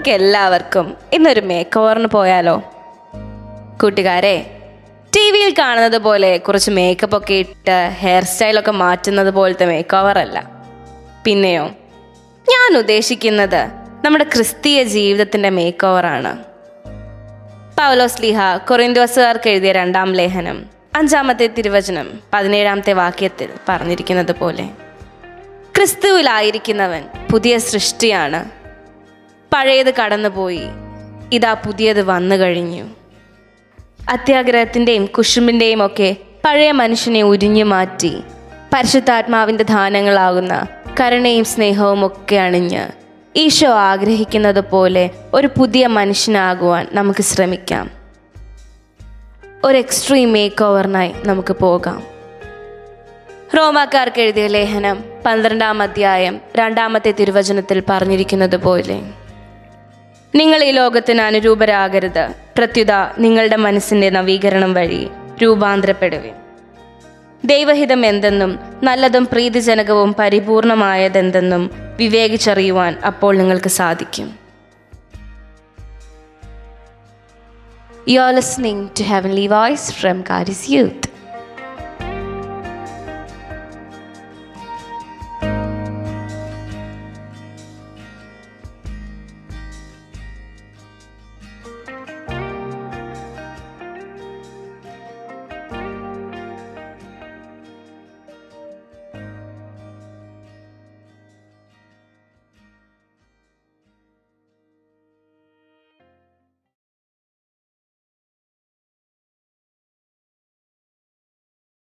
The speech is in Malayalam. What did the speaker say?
നമുക്ക് എല്ലാവർക്കും ഇന്നൊരു മേക്ക് ഓവറിന് പോയാലോ കൂട്ടുകാരെ ടി വിയിൽ കാണുന്നത് പോലെ കുറച്ച് മേക്കപ്പ് ഒക്കെ ഇട്ട് ഹെയർ സ്റ്റൈലൊക്കെ മാറ്റുന്നത് പോലത്തെ മേക്ക് ഓവർ അല്ല പിന്നെയോ ഞാൻ ഉദ്ദേശിക്കുന്നത് നമ്മുടെ ക്രിസ്തീയ ജീവിതത്തിൻ്റെ മേക്ക് ഓവറാണ് പൗലോസ് ലീഹ കൊറിന്തോസുകാർക്ക് എഴുതിയ രണ്ടാം ലേഖനം അഞ്ചാമത്തെ തിരുവചനം പതിനേഴാമത്തെ വാക്യത്തിൽ പറഞ്ഞിരിക്കുന്നത് പോലെ ക്രിസ്തുവിലായിരിക്കുന്നവൻ പുതിയ സൃഷ്ടിയാണ് പഴയത് കടന്നുപോയി ഇതാ പുതിയത് വന്നു കഴിഞ്ഞു അത്യാഗ്രഹത്തിൻ്റെയും കുശുമ്പിൻ്റെയും ഒക്കെ പഴയ മനുഷ്യനെ ഉരിഞ്ഞു മാറ്റി പരിശുദ്ധാത്മാവിൻ്റെ ദാനങ്ങളാകുന്ന കരുണയും സ്നേഹവും ഒക്കെ അണിഞ്ഞ് ഈശോ ആഗ്രഹിക്കുന്നത് പോലെ ഒരു പുതിയ മനുഷ്യനാകുവാൻ നമുക്ക് ശ്രമിക്കാം ഒരു എക്സ്ട്രീം മേക്ക് ഓവറിനായി നമുക്ക് പോകാം റോമാക്കാർക്ക് എഴുതിയ ലേഖനം പന്ത്രണ്ടാം അധ്യായം രണ്ടാമത്തെ തിരുവചനത്തിൽ പറഞ്ഞിരിക്കുന്നത് പോലെ നിങ്ങൾ ഈ ലോകത്തിന് അനുരൂപരാകരുത് പ്രത്യുത നിങ്ങളുടെ മനസ്സിന്റെ നവീകരണം വഴി രൂപാന്തരപ്പെടുവിൻ ദൈവഹിതം എന്തെന്നും നല്ലതും പ്രീതിജനകവും പരിപൂർണമായതെന്തെന്നും വിവേകിച്ചറിയുവാൻ അപ്പോൾ നിങ്ങൾക്ക് സാധിക്കും you are listening to heavenly voice from Charis youth